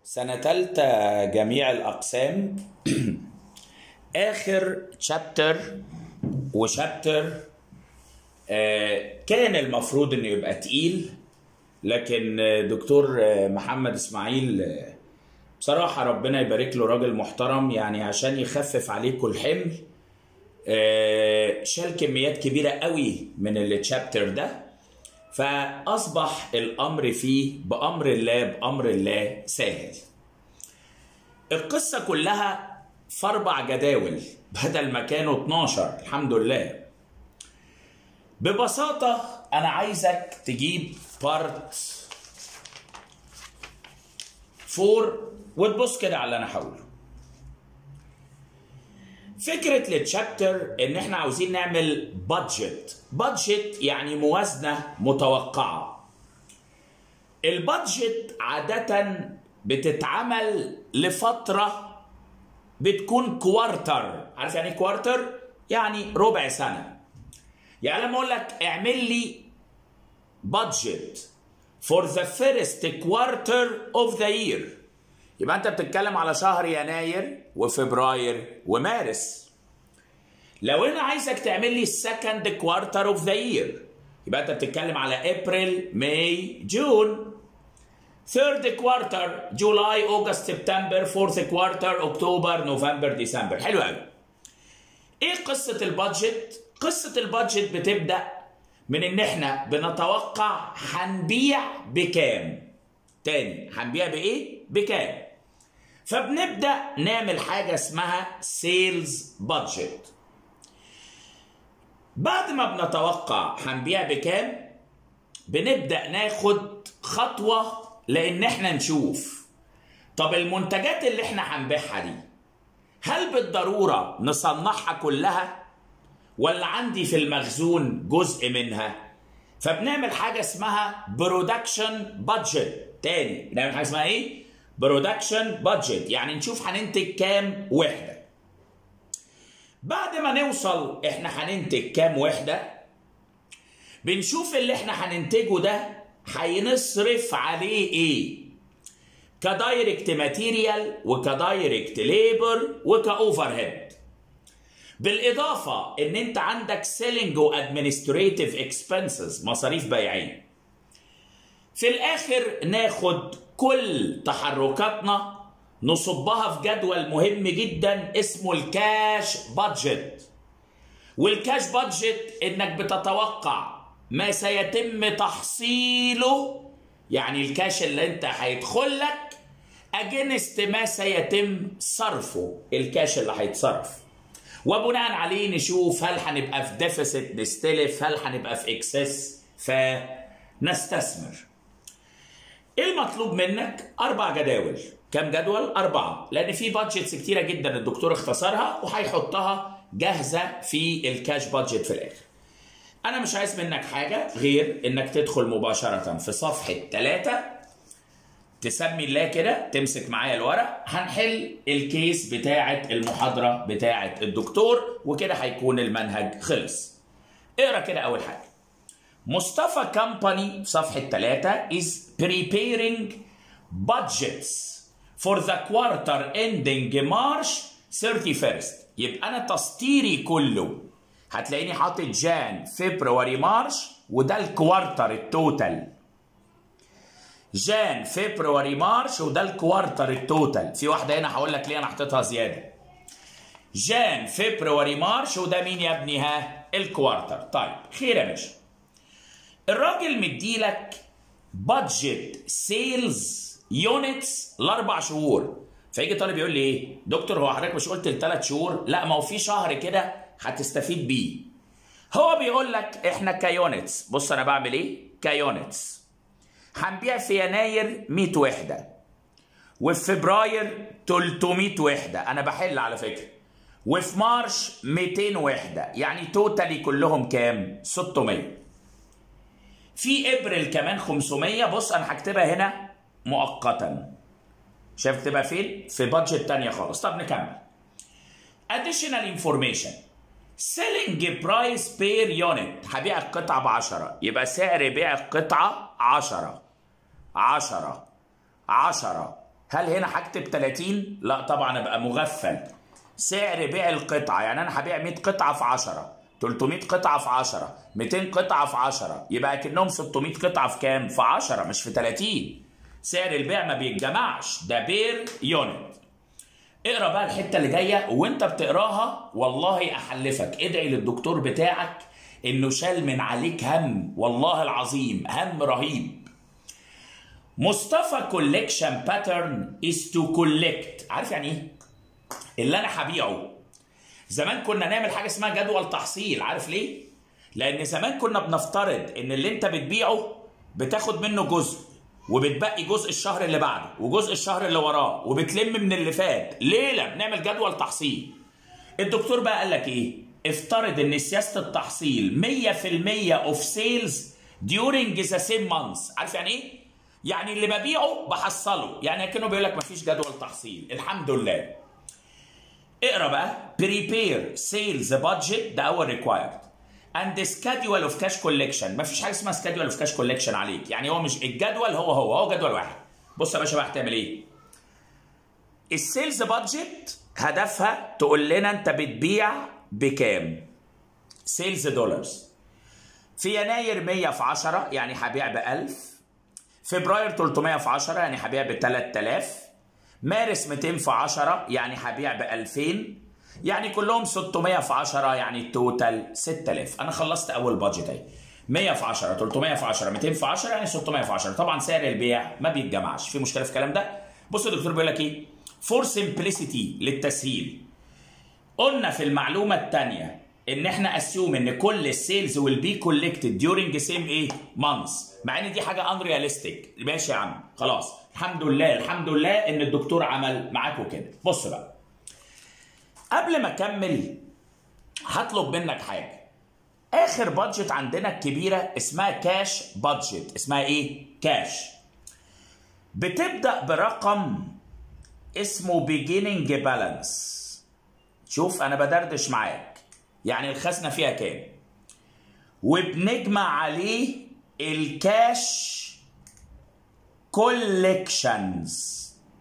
سنة تالتة جميع الأقسام آخر شابتر وشابتر آه، كان المفروض إنه يبقى تقيل لكن آه، دكتور آه، محمد إسماعيل آه، بصراحة ربنا يبارك له راجل محترم يعني عشان يخفف عليكم الحمل آه، شال كميات كبيرة قوي من التشابتر ده فأصبح الأمر فيه بأمر الله بأمر الله سهل القصة كلها في أربع جداول بدل ما كانوا 12 الحمد لله ببساطة أنا عايزك تجيب بارت 4 وتبص كده على اللي أنا هقوله فكرة التشابتر إن إحنا عاوزين نعمل بادجت بادجت يعني موازنة متوقعة البادجت عادة بتتعمل لفترة بتكون كوارتر عارف يعني ايه كوارتر؟ يعني ربع سنة يعني لما أقول لك اعمل لي بادجت for the first quarter of the year يبقى انت بتتكلم على شهر يناير وفبراير ومارس لو انا عايزك تعمل لي السكند كوارتر اوف ذا يير يبقى انت بتتكلم على ابريل ماي جون ثيرد كوارتر جولاي اوجست سبتمبر فورث كوارتر اكتوبر نوفمبر ديسمبر حلو قوي ايه قصه البادجت قصه البادجت بتبدا من ان احنا بنتوقع هنبيع بكام تاني هنبيع بايه بكام فبنبدا نعمل حاجه اسمها سيلز بادجت بعد ما بنتوقع هنبيع بكام بنبدا ناخد خطوه لان احنا نشوف طب المنتجات اللي احنا هنبيعها دي هل بالضروره نصنعها كلها ولا عندي في المخزون جزء منها فبنعمل حاجه اسمها برودكشن بادجت تاني بنعمل حاجه اسمها ايه برودكشن بادجت يعني نشوف هننتج كام وحده بعد ما نوصل احنا هننتج كام وحده بنشوف اللي احنا هننتجه ده هينصرف عليه ايه كدايركت ماتيريال وكدايركت ليبر وكاوفر هيد بالاضافه ان انت عندك سيلينج وادمنستريتيف اكسبنسز مصاريف بيعيه في الاخر ناخد كل تحركاتنا نصبها في جدول مهم جدا اسمه الكاش بادجت والكاش بادجت انك بتتوقع ما سيتم تحصيله يعني الكاش اللي انت هيدخل لك اجنست ما سيتم صرفه الكاش اللي هيتصرف وبناء عليه نشوف هل هنبقى في ديفيسيت نستلف هل هنبقى في اكسس فنستثمر ايه المطلوب منك اربع جداول كم جدول اربعه لان في بادجتس كتيره جدا الدكتور اختصرها وهيحطها جاهزه في الكاش بادجت في الاخر انا مش عايز منك حاجه غير انك تدخل مباشره في صفحه ثلاثة تسمي الله كده تمسك معايا الورق هنحل الكيس بتاعه المحاضره بتاعه الدكتور وكده هيكون المنهج خلص اقرا كده اول حاجه مصطفى كامباني في صفحه 3 is preparing budgets for the quarter ending March 31st يبقى انا تسطيري كله هتلاقيني حاطط جان فبراير مارش وده الكوارتر التوتال جان فبراير مارش وده الكوارتر التوتال في واحده هنا هقول لك ليه انا حاططها زياده جان فبراير مارش وده مين يا ابني ها الكوارتر طيب خير يا باشا الراجل مديلك بادجت سيلز يونتس لاربع شهور فيجي طالب يقول لي ايه دكتور هو حضرتك مش قلت لثلاث شهور لا ما هو في شهر كده هتستفيد بيه هو بيقول لك احنا كيونتس بص انا بعمل ايه كيونتس هنبيع في يناير 100 وحده وفي فبراير 300 وحده انا بحل على فكره وفي مارش 200 وحده يعني توتالي كلهم كام 600 في ابريل كمان 500 بص انا هكتبها هنا مؤقتا شايف تبقى فين في بادجت تانية خالص طب نكمل additional information selling price per unit هبيع القطعة ب 10 يبقى سعر بيع القطعة 10 10 10 هل هنا هكتب 30 لا طبعا ابقى مغفل سعر بيع القطعه يعني انا هبيع 100 قطعه في 10 300 قطعه في 10 200 قطعه في 10 يبقى كانهم 600 قطعه في كام في 10 مش في 30 سعر البيع ما بيتجمعش ده بير يونت اقرا بقى الحته اللي جايه وانت بتقراها والله احلفك ادعي للدكتور بتاعك انه شال من عليك هم والله العظيم هم رهيب مصطفى كوليكشن باترن از تو كولكت عارف يعني ايه اللي انا هبيعه زمان كنا نعمل حاجه اسمها جدول تحصيل عارف ليه لان زمان كنا بنفترض ان اللي انت بتبيعه بتاخد منه جزء وبتبقي جزء الشهر اللي بعده وجزء الشهر اللي وراه وبتلم من اللي فات ليله بنعمل جدول تحصيل الدكتور بقى قال لك ايه افترض ان سياسه التحصيل 100% اوف سيلز during the same months عارف يعني ايه يعني اللي ببيعه بحصله يعني كانه بيقول لك مفيش جدول تحصيل الحمد لله اقرا بقى prepare sales budget ده اول required and schedule of cash collection مفيش حاجه اسمها schedule of cash collection عليك يعني هو مش الجدول هو هو هو جدول واحد بص يا باشا بقى هتعمل ايه السيلز بادجت هدفها تقول لنا انت بتبيع بكام سيلز دولارز في يناير 100 في 10 يعني هبيع ب 1000 فبراير 300 في 10 يعني هبيع ب 3000 مارس 200 في 10 يعني هبيع ب 2000 يعني كلهم 600 في 10 يعني التوتال 6000 انا خلصت اول بادجت اهي 100 في 10 300 في 10 200 في 10 يعني 600 في 10 طبعا سعر البيع ما بيتجمعش في مشكله في الكلام ده بص الدكتور بيقول لك ايه فور سمبلسيتي للتسهيل قلنا في المعلومه الثانيه ان احنا اسيوم ان كل السيلز ويل بي كولكتد ديورنج سيم ايه مانثs مع ان دي حاجه انرياليستيك ماشي يا عم خلاص الحمد لله الحمد لله ان الدكتور عمل معاكم كده بص بقى قبل ما اكمل هطلب منك حاجه اخر بادجت عندنا الكبيره اسمها كاش بادجت اسمها ايه كاش بتبدا برقم اسمه beginning بالانس شوف انا بدردش معاك يعني الخزنه فيها كام وبنجمع عليه الكاش كولكشنز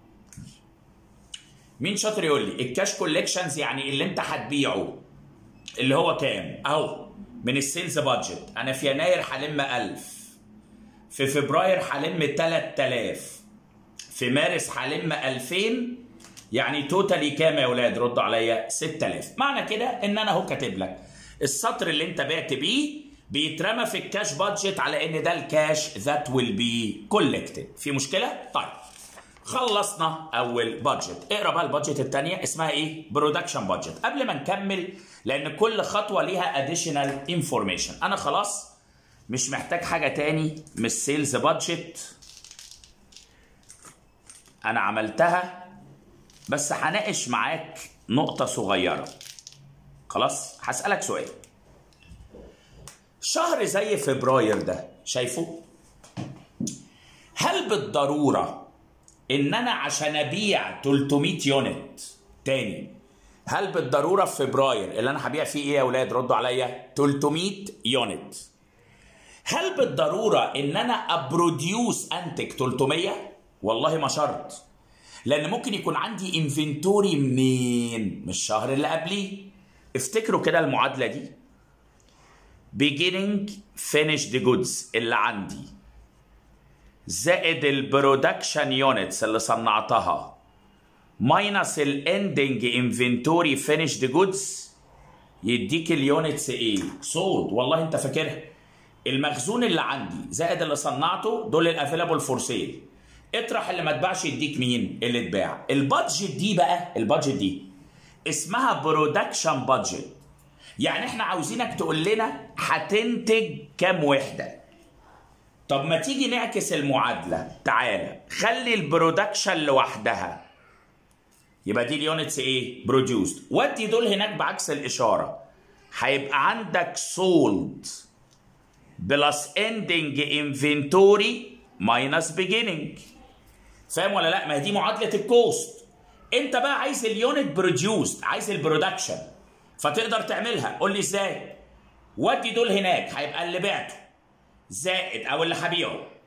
مين شاطر يقول لي الكاش كولكشنز يعني اللي انت هتبيعه اللي هو كام اهو من السيلز بادجت انا في يناير هلم 1000 في فبراير هلم 3000 في مارس هلم 2000 يعني توتالي كام يا ولاد ردوا عليا 6000 معنى كده ان انا اهو كاتب لك السطر اللي انت بعت بيه بيترمى في الكاش بادجت على ان ده الكاش ذات ويل بي كولكتد في مشكله طيب خلصنا اول بادجت اقرا بقى البادجت الثانيه اسمها ايه برودكشن بادجت قبل ما نكمل لان كل خطوه ليها اديشنال انفورميشن انا خلاص مش محتاج حاجه تاني من السيلز بادجت انا عملتها بس هناقش معاك نقطه صغيره خلاص هسالك سؤال شهر زي فبراير ده شايفه هل بالضروره ان انا عشان ابيع 300 يونت تاني هل بالضروره في فبراير اللي انا هبيع فيه ايه يا اولاد ردوا عليا 300 يونت هل بالضروره ان انا ابروديوس انتج 300 والله ما شرط لان ممكن يكون عندي انفنتوري منين من الشهر اللي قبليه افتكروا كده المعادله دي beginning finished goods اللي عندي زائد البرودكشن يونتس اللي صنعتها ماينس الاندنج انفنتوري فينيشد جودز يديك اليونتس ايه؟ سولد والله انت فاكرها المخزون اللي عندي زائد اللي صنعته دول الافيلابل فور سيل اطرح اللي ما اتباعش يديك مين؟ اللي اتباع البادجت دي بقى البادجت دي اسمها برودكشن بادجت يعني احنا عاوزينك تقول لنا هتنتج كام وحده طب ما تيجي نعكس المعادلة تعالى خلي البرودكشن لوحدها يبقى دي اليونتس ايه بروديوسد ودي دول هناك بعكس الإشارة هيبقى عندك سولد بلس اندنج انفنتوري ماينس بيجيننج فاهم ولا لا ما هي دي معادلة الكوست انت بقى عايز اليونت بروديوسد عايز البرودكشن فتقدر تعملها قول لي ازاي ودي دول هناك هيبقى اللي بعته زائد او اللي هبيعه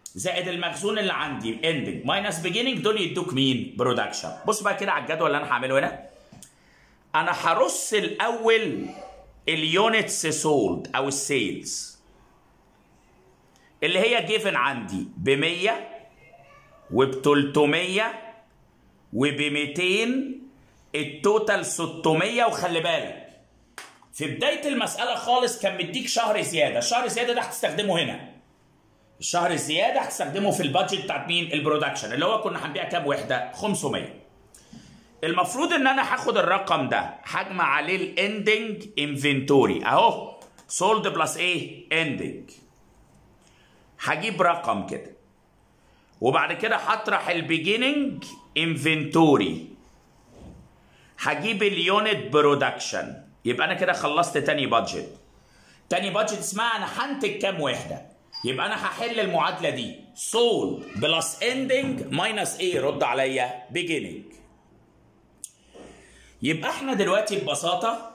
زائد المخزون اللي عندي اندنج ماينس بيجيننج دول يدوك مين برودكشن بص بقى كده على الجدول اللي انا هعمله هنا انا هرص الاول اليونتس سولد او السيلز اللي هي جيفن عندي ب 100 وب 300 وب 200 التوتال 600 وخلي بالك في بدايه المساله خالص كان مديك شهر زياده الشهر الزياده ده هتستخدمه هنا الشهر الزياده هتستخدمه في البادجت بتاعت مين البرودكشن اللي هو كنا هنبيع كام وحده 500 المفروض ان انا هاخد الرقم ده هجمع عليه الاندنج انفنتوري اهو سولد بلس ايه اندنج هجيب رقم كده وبعد كده هطرح البيجيننج انفنتوري هجيب اليونت برودكشن يبقى انا كده خلصت تاني بادجت تاني بادجت اسمها انا هنتج كام وحده يبقى انا هحل المعادله دي سول بلس اندنج ماينس ايه رد عليا بيجيننج يبقى احنا دلوقتي ببساطه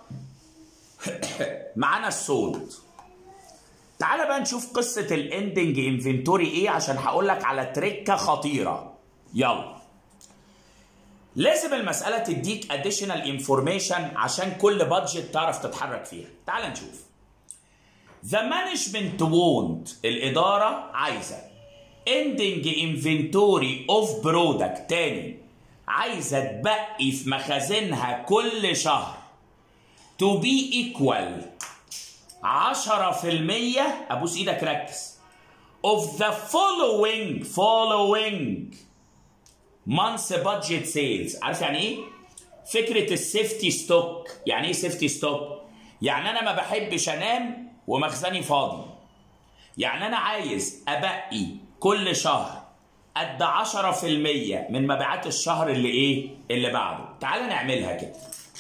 معانا السولد تعال بقى نشوف قصه الاندنج انفنتوري ايه عشان هقول لك على تركه خطيره يلا لازم المساله تديك اديشنال انفورميشن عشان كل بادجت تعرف تتحرك فيها تعال نشوف The management want الإدارة عايزة ending inventory of product تاني عايزة تبقي في مخازنها كل شهر to be equal 10% أبوس إيدك ركز of the following following months budget sales عارف يعني إيه؟ فكرة السيفتي ستوك يعني إيه سيفتي ستوك؟ يعني أنا ما بحبش أنام ومخزني فاضي يعني انا عايز ابقي كل شهر قد 10% من مبيعات الشهر اللي ايه اللي بعده تعال نعملها كده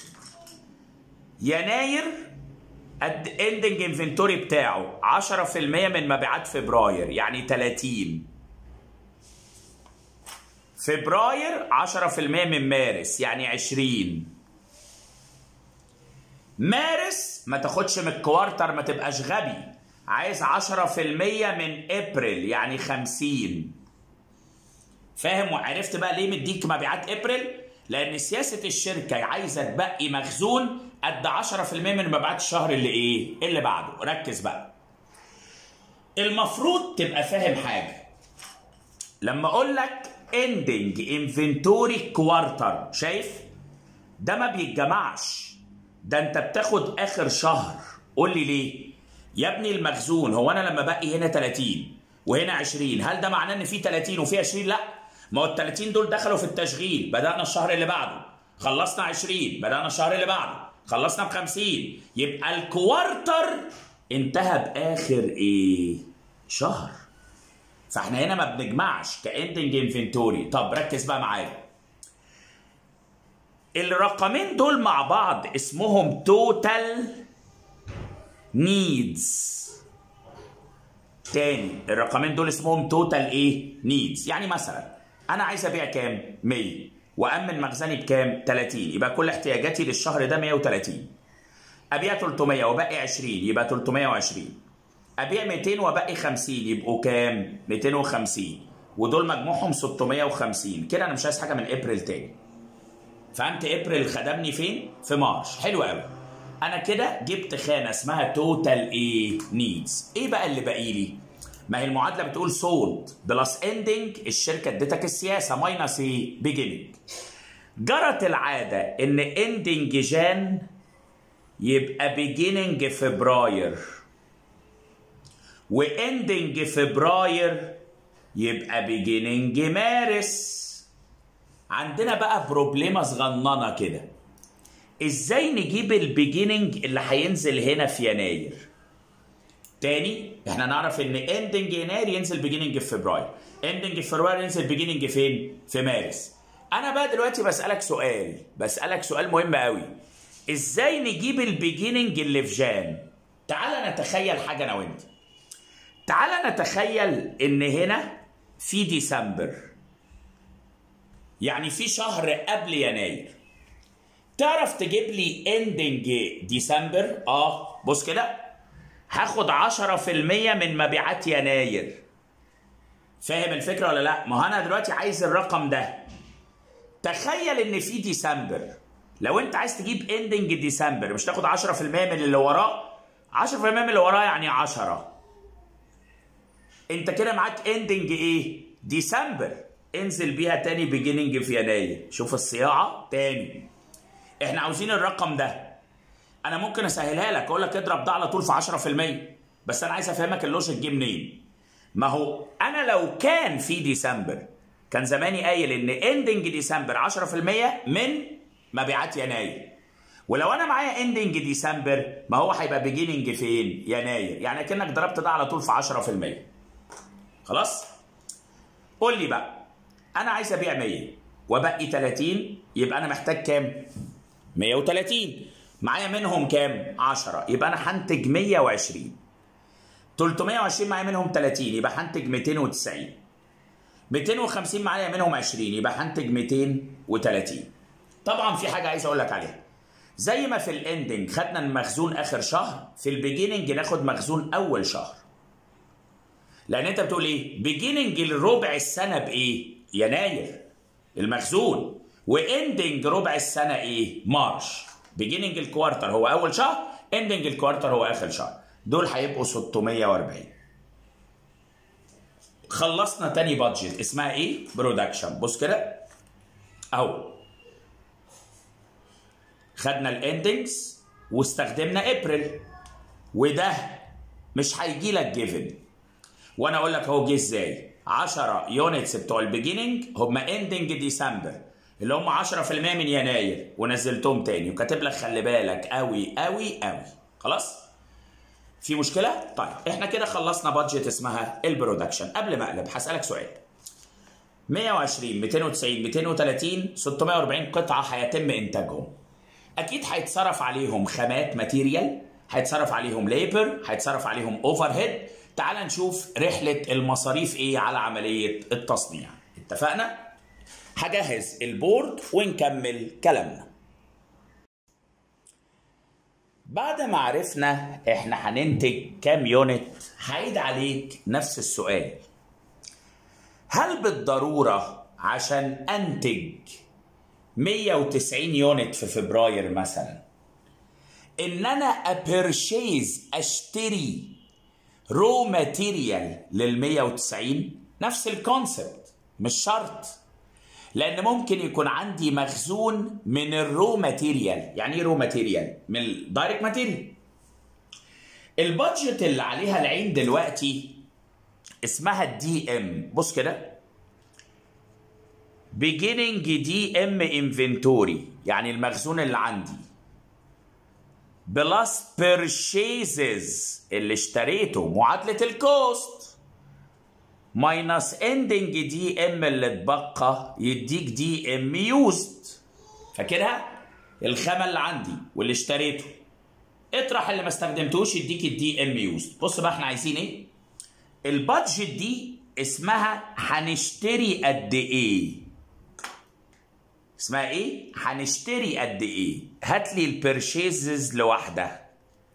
يناير قد اندنج انفنتوري بتاعه 10% من مبيعات فبراير يعني 30 فبراير 10% من مارس يعني 20 مارس ما تاخدش من الكوارتر ما تبقاش غبي عايز 10% من ابريل يعني 50 فاهم وعرفت بقى ليه مديك مبيعات ابريل لان سياسه الشركه عايزه تبقي مخزون قد 10% من مبيعات الشهر اللي ايه اللي بعده ركز بقى المفروض تبقى فاهم حاجه لما اقول لك ending inventory quarter شايف ده ما بيتجمعش ده انت بتاخد اخر شهر قول لي ليه يا ابني المخزون هو انا لما بقي هنا 30 وهنا 20 هل ده معناه ان في 30 وفي 20 لا ما هو ال 30 دول دخلوا في التشغيل بدانا الشهر اللي بعده خلصنا 20 بدانا الشهر اللي بعده خلصنا ب 50 يبقى الكوارتر انتهى باخر ايه شهر فاحنا هنا ما بنجمعش كاندنج انفنتوري طب ركز بقى معايا الرقمين دول مع بعض اسمهم توتال نيدز تاني الرقمين دول اسمهم توتال ايه نيدز يعني مثلا انا عايز ابيع كام 100 وامن مخزني بكام 30 يبقى كل احتياجاتي للشهر ده 130 ابيع 300 وباقي 20 يبقى 320 ابيع 200 وباقي 50 يبقوا كام 250 ودول مجموعهم 650 كده انا مش عايز حاجه من ابريل تاني فهمت ابريل خدمني فين في مارش حلو قوي انا كده جبت خانه اسمها توتال ايه نيدز ايه بقى اللي باقي لي ما هي المعادله بتقول سولد بلس اندنج الشركه ادتك السياسه ماينس ايه بيجيننج جرت العاده ان اندنج جان يبقى بيجيننج فبراير واندنج فبراير يبقى بيجيننج مارس عندنا بقى بروبليمه صغننه كده ازاي نجيب البيجيننج اللي هينزل هنا في يناير تاني احنا نعرف ان اندنج يناير ينزل بيجيننج في فبراير اندنج في فبراير ينزل بيجيننج فين في مارس انا بقى دلوقتي بسالك سؤال بسالك سؤال مهم قوي ازاي نجيب البيجيننج اللي في جان تعال نتخيل حاجه انا وانت تعال نتخيل ان هنا في ديسمبر يعني في شهر قبل يناير تعرف تجيب لي اندنج ديسمبر اه بص كده هاخد 10% من مبيعات يناير فاهم الفكره ولا لا ما هو انا دلوقتي عايز الرقم ده تخيل ان في ديسمبر لو انت عايز تجيب اندنج ديسمبر مش تاخد 10% من اللي وراه 10% من اللي وراه يعني 10 انت كده معاك اندنج ايه ديسمبر انزل بيها تاني بيجيننج في يناير شوف الصياعه تاني احنا عاوزين الرقم ده انا ممكن اسهلها لك اقول لك اضرب ده على طول في 10% بس انا عايز افهمك اللوجيك جه منين ما هو انا لو كان في ديسمبر كان زماني قايل ان اندنج ديسمبر 10% من مبيعات يناير ولو انا معايا اندنج ديسمبر ما هو هيبقى بيجيننج فين يناير يعني كانك ضربت ده على طول في 10% خلاص قول لي بقى انا عايز ابيع 100 وبقي 30 يبقى انا محتاج كام 130 معايا منهم كام 10 يبقى انا هنتج 120 320 معايا منهم 30 يبقى هنتج 290 250 معايا منهم 20 يبقى هنتج 230 طبعا في حاجه عايز اقول لك عليها زي ما في الاندنج خدنا المخزون اخر شهر في البيجيننج ناخد مخزون اول شهر لان انت بتقول ايه بيجيننج الربع السنه بايه يناير المخزون واندنج ربع السنه ايه مارش بيجيننج الكوارتر هو اول شهر اندنج الكوارتر هو اخر شهر دول هيبقوا 640 خلصنا تاني بادجت اسمها ايه برودكشن بص كده اهو خدنا الاندنجز واستخدمنا ابريل وده مش هيجي لك جيفن وانا اقول لك هو جه ازاي 10 يونتس بتوع البيجيننج هم اندنج ديسمبر اللي هم 10% من يناير ونزلتهم تاني وكاتب لك خلي بالك قوي قوي قوي خلاص في مشكله طيب احنا كده خلصنا بادجت اسمها البرودكشن قبل ما اقلب هسالك سؤال 120 290 230 640 قطعه هيتم انتاجهم اكيد هيتصرف عليهم خامات ماتيريال هيتصرف عليهم ليبر هيتصرف عليهم اوفر هيد تعال نشوف رحله المصاريف ايه على عمليه التصنيع اتفقنا هجهز البورد ونكمل كلامنا بعد ما عرفنا احنا هننتج كام يونت هعيد عليك نفس السؤال هل بالضرورة عشان انتج 190 يونت في فبراير مثلا ان انا ابرشيز اشتري رو ماتيريال لل 190 نفس الكونسبت مش شرط لان ممكن يكون عندي مخزون من الرو ماتيريال يعني ايه رو ماتيريال من الدايركت ماتيريال البادجت اللي عليها العين دلوقتي اسمها الدي ام بص كده beginning دي ام انفنتوري يعني المخزون اللي عندي بلس purchases اللي اشتريته معادلة الكوست ماينس اندنج دي ام اللي اتبقى يديك دي ام يوزد فاكرها الخامة اللي عندي واللي اشتريته اطرح اللي ما استخدمتوش يديك الدي ام يوزد بص بقى احنا عايزين ايه البادجت دي اسمها هنشتري قد ايه اسمها ايه هنشتري قد ايه هات لي البرشيزز لوحدها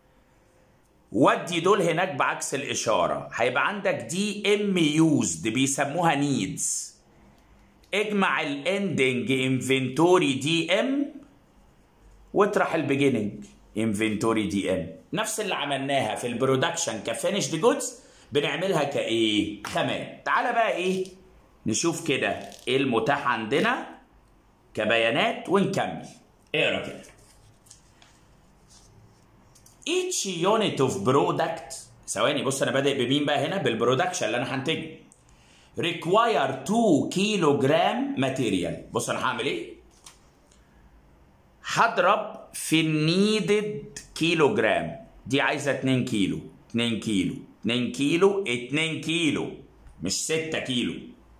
ودي دول هناك بعكس الاشاره هيبقى عندك دي ام يوزد بيسموها نيدز اجمع الاندنج انفنتوري دي ام واطرح البيجيننج انفنتوري دي ام نفس اللي عملناها في البرودكشن كفينيشد جودز بنعملها كايه خامات تعالى بقى ايه نشوف كده ايه المتاح عندنا كبيانات ونكمل اقرا كده each unit of product ثواني بص انا بادئ بمين بقى هنا بالبرودكشن اللي انا هنتجه require 2 كيلو جرام ماتيريال بص انا هعمل ايه هضرب في النيدد كيلو جرام دي عايزه 2 كيلو 2 كيلو 2 كيلو 2 كيلو مش 6 كيلو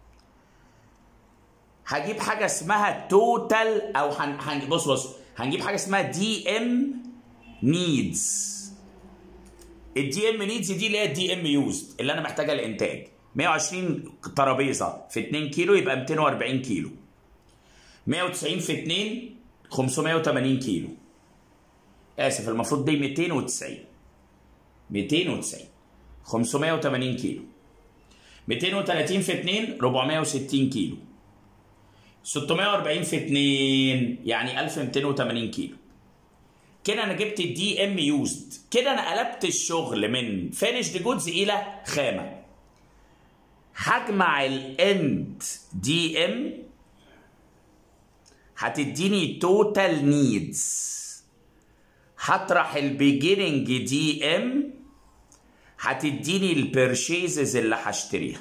هجيب حاجه اسمها توتال او هن... هن... بص بص هنجيب حاجه اسمها دي ام نيدز الدي ام نيدز دي اللي هي الدي ام يوزد اللي انا محتاجها للانتاج 120 ترابيزه في 2 كيلو يبقى 240 كيلو 190 في 2 580 كيلو اسف المفروض دي 290 290 580 كيلو 230 في 2 460 كيلو 640 في 2 يعني 1280 كيلو كده انا جبت الدي ام يوزد كده انا قلبت الشغل من فينيشد جودز الى خامه هجمع الاند دي ام هتديني توتال نيدز هطرح البيجيننج دي ام هتديني البيرشيزز اللي هشتريها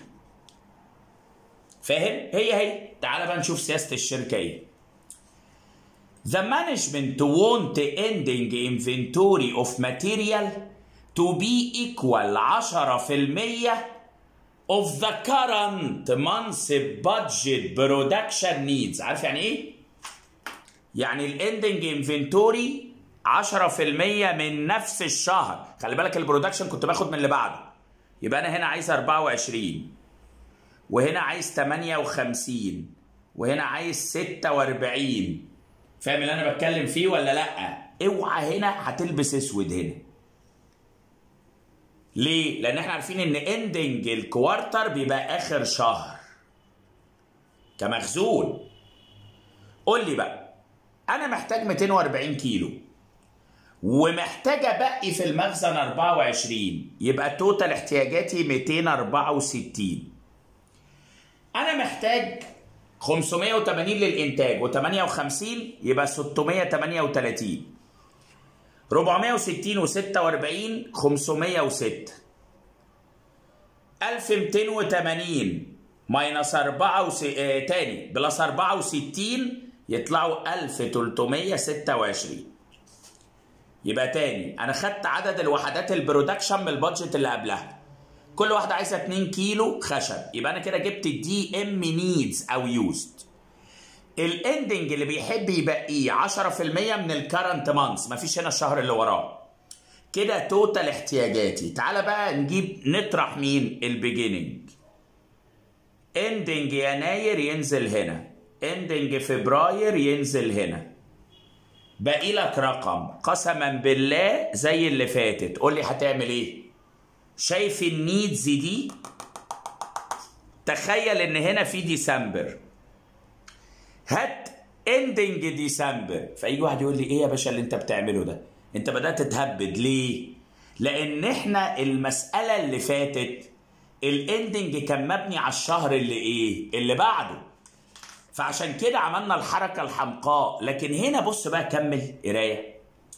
فاهم هي هي تعال بقى نشوف سياسه الشركه ايه The management want the ending inventory of material to be equal 10% of the current month's budget production needs عارف يعني ايه؟ يعني الاندنج انفنتوري 10% من نفس الشهر خلي بالك البرودكشن كنت باخد من اللي بعده يبقى انا هنا عايز 24 وهنا عايز 58 وهنا عايز 46 فاهم اللي انا بتكلم فيه ولا لا اوعى هنا هتلبس اسود هنا ليه لان احنا عارفين ان اندنج الكوارتر بيبقى اخر شهر كمخزون قول لي بقى انا محتاج 240 كيلو ومحتاج ابقي في المخزن 24 يبقى توتال احتياجاتي 264 انا محتاج 580 للانتاج و58 يبقى 638 460 و46 506 1280 ماينس 4 وس... آه تاني بلس 64 يطلعوا 1326 يبقى تاني انا خدت عدد الوحدات البرودكشن من البادجت اللي قبلها كل واحده عايزه 2 كيلو خشب يبقى انا كده جبت الدي ام نيدز او يوزد الاندنج اللي بيحب يبقيه 10% من الكرنت مانثs مفيش هنا الشهر اللي وراه كده توتال احتياجاتي تعالى بقى نجيب نطرح مين البيجيننج اندنج يناير ينزل هنا اندنج فبراير ينزل هنا باقي لك رقم قسما بالله زي اللي فاتت قول لي هتعمل ايه شايف النيدز دي تخيل ان هنا في ديسمبر هات اندنج ديسمبر فيجي واحد يقول لي ايه يا باشا اللي انت بتعمله ده انت بدات تتهبد ليه لان احنا المساله اللي فاتت الاندنج كان مبني على الشهر اللي ايه اللي بعده فعشان كده عملنا الحركه الحمقاء لكن هنا بص بقى كمل قرايه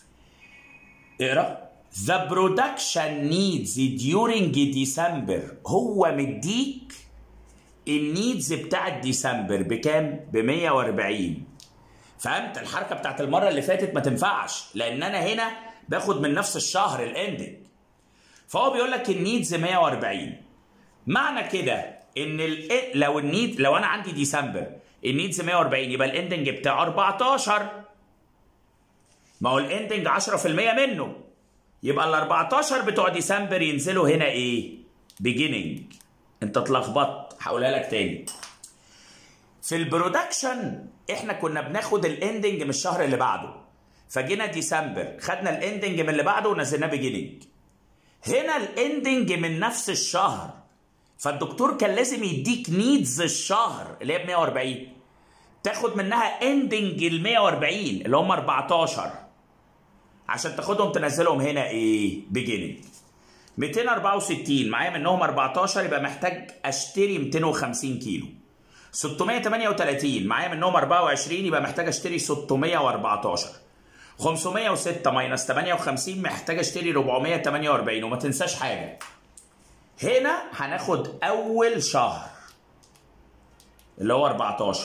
اقرا The production needs during December هو مديك النيدز بتاعت ديسمبر بكام؟ ب 140 فهمت الحركه بتاعت المره اللي فاتت ما تنفعش لان انا هنا باخد من نفس الشهر الاندنج فهو بيقول لك النيدز 140 معنى كده ان ال لو النيد لو انا عندي ديسمبر النيدز 140 يبقى الاندنج بتاعه 14 ما هو الاندنج 10% منه يبقى ال 14 بتوع ديسمبر ينزلوا هنا ايه؟ بيجيننج انت اتلخبطت هقولها لك تاني في البرودكشن احنا كنا بناخد الاندنج من الشهر اللي بعده فجينا ديسمبر خدنا الاندنج من اللي بعده ونزلناه بيجيننج هنا الاندنج من نفس الشهر فالدكتور كان لازم يديك نيدز الشهر اللي هي ب 140 تاخد منها اندنج ال 140 اللي هم 14 عشان تاخدهم تنزلهم هنا ايه بيجيننج 264 معايا منهم 14 يبقى محتاج اشتري 250 كيلو 638 معايا منهم 24 يبقى محتاج اشتري 614 506 ماينس 58 محتاج اشتري 448 وما تنساش حاجه هنا هناخد اول شهر اللي هو 14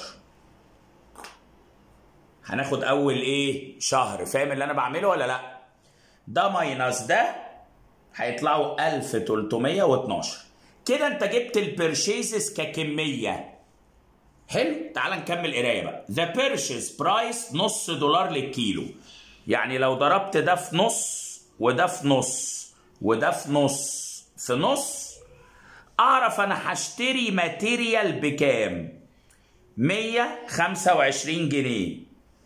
هناخد اول ايه شهر فاهم اللي انا بعمله ولا لا ده ماينس ده هيطلعوا 1312 كده انت جبت البيرشيزز ككميه حلو تعال نكمل قرايه بقى ذا بيرشيز برايس نص دولار للكيلو يعني لو ضربت ده في نص وده في نص وده في نص في نص اعرف انا هشتري ماتيريال بكام 125 جنيه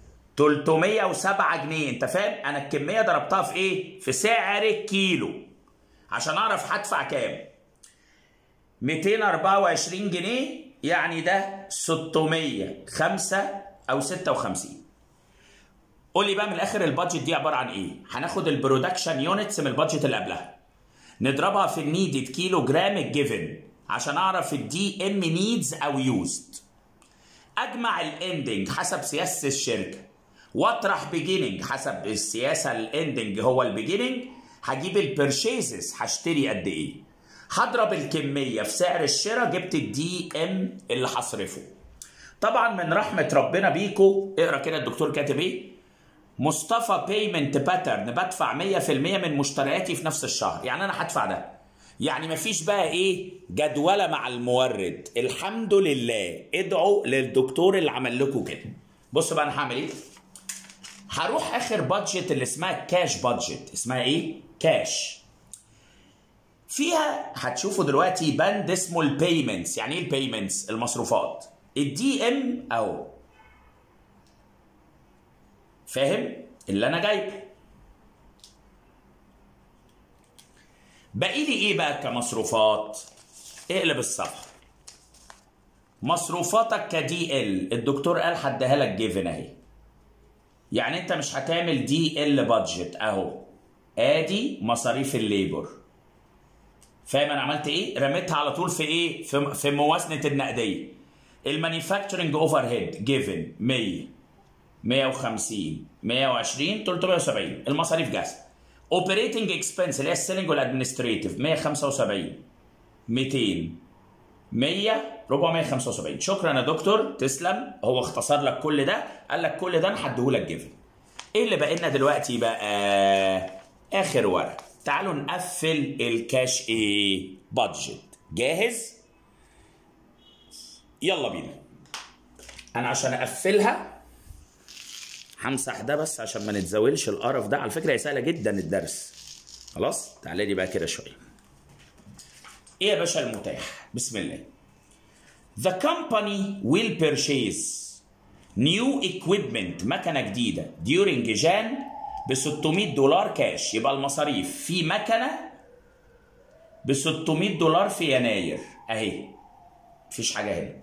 307 جنيه انت فاهم انا الكميه ضربتها في ايه في سعر الكيلو عشان اعرف هدفع كام 224 جنيه يعني ده 605 او 56 قول لي بقى من الاخر البادجت دي عباره عن ايه هناخد البرودكشن يونتس من البادجت اللي قبلها نضربها في النيدد كيلو جرام الجيفن عشان اعرف الدي ام نيدز او يوزد اجمع الاندنج حسب سياسه الشركه واطرح بيجيننج حسب السياسه الاندنج هو البيجيننج هجيب البرشيزز هشتري قد ايه هضرب الكميه في سعر الشراء جبت الدي ام اللي هصرفه طبعا من رحمه ربنا بيكو اقرا كده الدكتور كاتب ايه مصطفى بيمنت باترن بدفع 100% من مشترياتي في نفس الشهر يعني انا هدفع ده يعني مفيش بقى ايه جدوله مع المورد الحمد لله ادعوا للدكتور اللي عمل لكم كده بص بقى انا هعمل ايه هروح اخر بادجت اللي اسمها كاش بادجت اسمها ايه كاش فيها هتشوفوا دلوقتي بند اسمه البيمنتس يعني ايه البيمنتس المصروفات الدي ام او فاهم اللي انا جايبه باقي لي ايه بقى كمصروفات اقلب الصفحه مصروفاتك كدي ال الدكتور قال هديها لك جيفن اهي يعني انت مش هتعمل دي ال بادجت اهو ادي مصاريف الليبر فاهم انا عملت ايه رميتها على طول في ايه في, في موازنه النقديه المانيفاكتشرنج اوفر هيد جيفن 100 150 120 370 المصاريف جاهزه اوبريتنج اكسبنس اللي هي السيلينج والادمنستريتيف 175 200 100 475 شكرا يا دكتور تسلم هو اختصر لك كل ده قال لك كل ده انا هديهولك جيفن ايه اللي بقى لنا دلوقتي بقى اخر ورقه تعالوا نقفل الكاش ايه بادجت جاهز يلا بينا انا عشان اقفلها همسح ده بس عشان ما نتزاولش القرف ده على فكره هي سهله جدا الدرس خلاص تعالى لي بقى كده شويه ايه يا باشا المتاح بسم الله The company will purchase new equipment مكنه جديده during جان ب 600 دولار كاش يبقى المصاريف في مكنه ب 600 دولار في يناير اهي مفيش حاجه هنا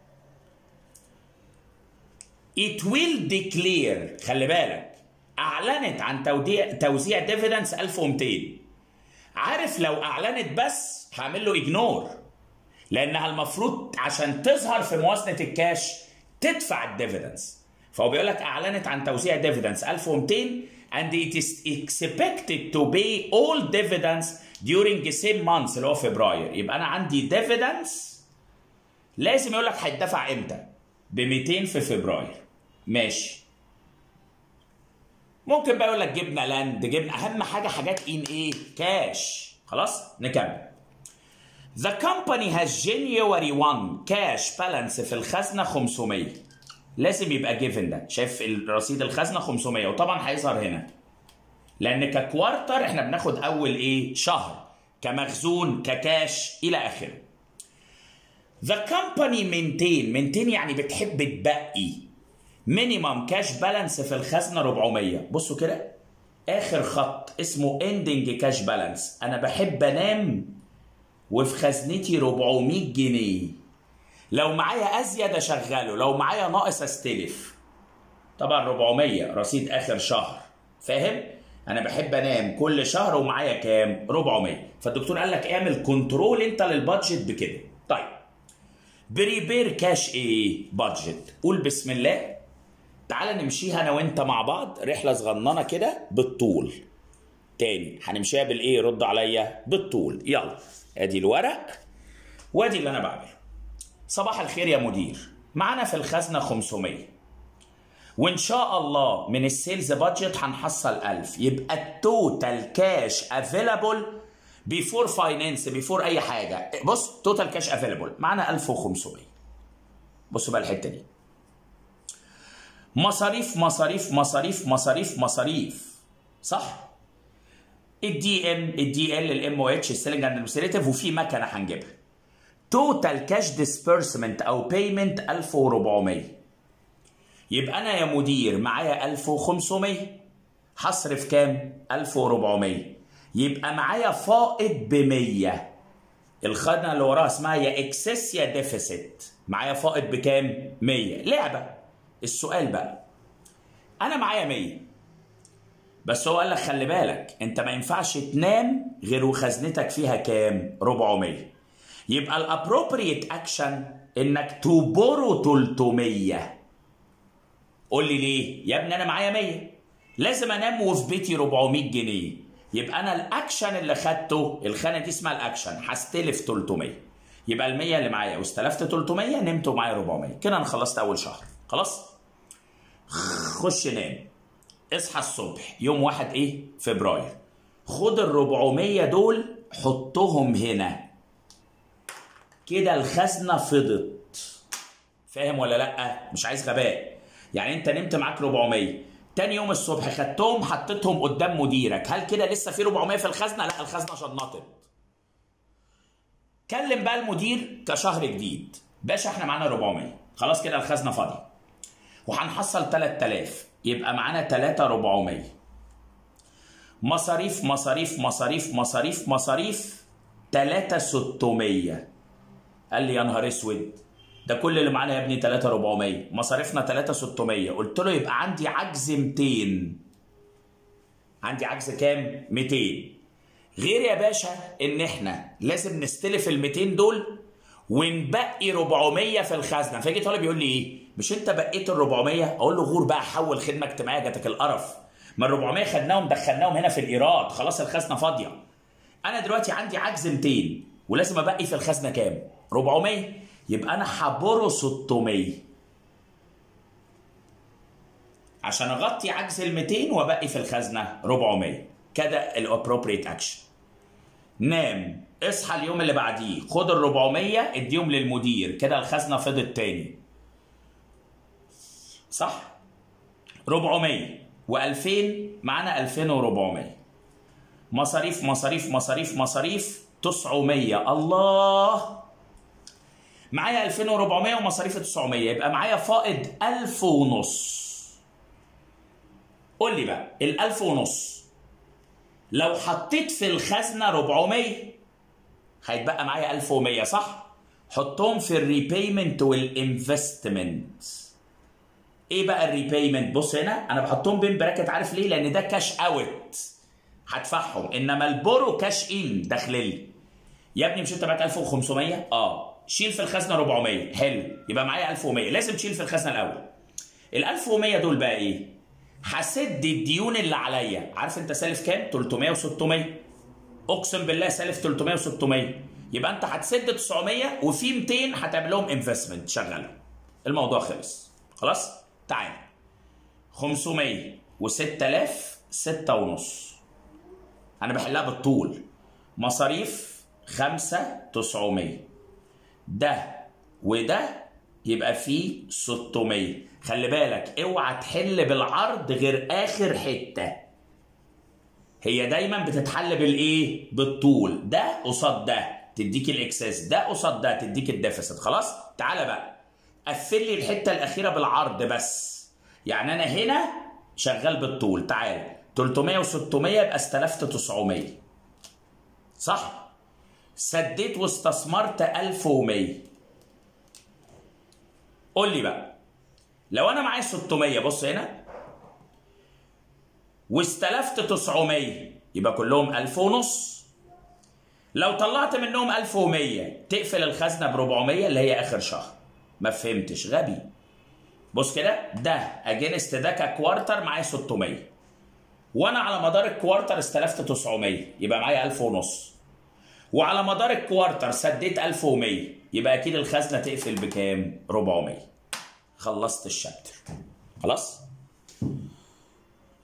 It will declare خلي بالك اعلنت عن توديع توزيع ديفيدنس 1200 عارف لو اعلنت بس هعمل له اجنور لانها المفروض عشان تظهر في موازنه الكاش تدفع الديفيدنس فهو بيقول لك اعلنت عن توزيع ديفيدنس 1200 and it is expected to pay all dividends during the same month اللي هو فبراير يبقى انا عندي ديفيدنس لازم يقول لك هيدفع امتى ب 200 في فبراير ماشي ممكن بقى يقول لك جبنا لاند جبنا اهم حاجه حاجات ان ايه كاش خلاص نكمل The company has January 1 cash balance في الخزنة 500 لازم يبقى جيفن ده شايف الرصيد الخزنة 500 وطبعا هيظهر هنا لأن ككوارتر احنا بناخد أول إيه شهر كمخزون ككاش إلى آخره The company maintain maintain يعني بتحب تبقي مينيمم كاش بالانس في الخزنة 400 بصوا كده آخر خط اسمه اندنج كاش بالانس أنا بحب أنام وفي خزنتي 400 جنيه لو معايا ازيد اشغله لو معايا ناقص استلف طبعا 400 رصيد اخر شهر فاهم انا بحب انام كل شهر ومعايا كام 400 فالدكتور قال لك اعمل كنترول انت للبادجت بكده طيب بريبير كاش ايه بادجت قول بسم الله تعالى نمشيها انا وانت مع بعض رحله صغننه كده بالطول تاني هنمشيها بالايه رد عليا بالطول يلا ادي الورق وادي اللي انا بعمله صباح الخير يا مدير معانا في الخزنه 500 وان شاء الله من السيلز بادجت هنحصل 1000 يبقى التوتال كاش افيلابل بيفور فاينانس بيفور اي حاجه بص توتال كاش افيلابل معانا 1500 بصوا بقى الحته دي مصاريف مصاريف مصاريف مصاريف مصاريف صح الدي ام الدي ال الام او اتش السيلنج ادمنستريتيف وفي مكنه هنجيبها توتال كاش ديسبيرسمنت او بيمنت 1400 يبقى انا يا مدير معايا 1500 هصرف كام 1400 يبقى معايا فائض ب 100 الخانه اللي وراها اسمها يا اكسس يا ديفيسيت معايا فائض بكام 100 لعبه السؤال بقى انا معايا 100 بس هو قال لك خلي بالك انت ما ينفعش تنام غير وخزنتك فيها كام 400 يبقى الابروبريت اكشن انك تبورو 300 قول لي ليه يا ابني انا معايا 100 لازم انام وفي بيتي 400 جنيه يبقى انا الاكشن اللي خدته الخانه دي اسمها الاكشن هستلف 300 يبقى ال 100 اللي معايا واستلفت 300 نمت ومعايا 400 كده انا خلصت اول شهر خلاص خش نام اصحى الصبح يوم واحد ايه فبراير خد ال 400 دول حطهم هنا كده الخزنه فضت فاهم ولا لا مش عايز غباء يعني انت نمت معاك 400 تاني يوم الصبح خدتهم حطيتهم قدام مديرك هل كده لسه في 400 في الخزنه لا الخزنه شنطت كلم بقى المدير كشهر جديد باشا احنا معانا 400 خلاص كده الخزنه فاضيه وهنحصل 3000 يبقى معانا 3 400 مصاريف مصاريف مصاريف مصاريف مصاريف 3 600 قال لي يا نهار اسود ده كل اللي معانا يا ابني 3 400 مصاريفنا 3 600 قلت له يبقى عندي عجز 200 عندي عجز كام 200 غير يا باشا ان احنا لازم نستلف ال 200 دول ونبقي 400 في الخزنه فيجي طالب يقول لي ايه مش انت بقيت ال 400 اقول له غور بقى حول خدمه اجتماعيه جاتك القرف ما ال 400 خدناهم دخلناهم هنا في الايراد خلاص الخزنه فاضيه انا دلوقتي عندي عجز 200 ولازم ابقي في الخزنه كام 400 يبقى انا هبره 600 عشان اغطي عجز ال 200 وابقي في الخزنه 400 كده الابروبريت اكشن نام اصحى اليوم اللي بعديه خد ال 400 اديهم للمدير كده الخزنه فضت تاني صح 400 و2000 معانا 2400 مصاريف مصاريف مصاريف مصاريف 900 الله معايا 2400 ومصاريف 900 يبقى معايا فائض 1000 ونص قول لي بقى ال 1000 ونص لو حطيت في الخزنه 400 هيتبقى معايا 1100 صح؟ حطهم في الريبيمنت والانفستمنت ايه بقى الريبيمنت بص هنا انا بحطهم بين براكت عارف ليه لان ده كاش اوت هدفعهم انما البورو كاش ان داخل لي يا ابني مش انت معاك 1500 اه شيل في الخزنه 400 حلو يبقى معايا 1100 لازم تشيل في الخزنه الاول ال 1100 دول بقى ايه هسد الديون اللي عليا عارف انت سالف كام 300 و600 اقسم بالله سالف 300 و600 يبقى انت هتسد 900 وفي 200 هتعمل لهم انفستمنت شغاله الموضوع خلص خلاص تعال 500 و6000 6 ونص انا بحلها بالطول مصاريف 5 900 ده وده يبقى فيه 600 خلي بالك اوعى تحل بالعرض غير اخر حته هي دايما بتتحل بالايه بالطول ده قصاد ده تديك الاكسس ده قصاد ده تديك الديفيسيت خلاص تعالى بقى قفل لي الحته الاخيره بالعرض بس يعني انا هنا شغال بالطول تعال 300 و600 يبقى استلفت 900 صح سديت واستثمرت 1100 قول لي بقى لو انا معايا 600 بص هنا واستلفت 900 يبقى كلهم 1000 ونص لو طلعت منهم 1100 تقفل الخزنه ب 400 اللي هي اخر شهر ما فهمتش غبي بص كده ده اجينست ده ككوارتر معايا 600 وانا على مدار الكوارتر استلفت 900 يبقى معايا 1000 ونص وعلى مدار الكوارتر سديت 1100 يبقى اكيد الخزنه تقفل بكام 400 خلصت الشابتر خلاص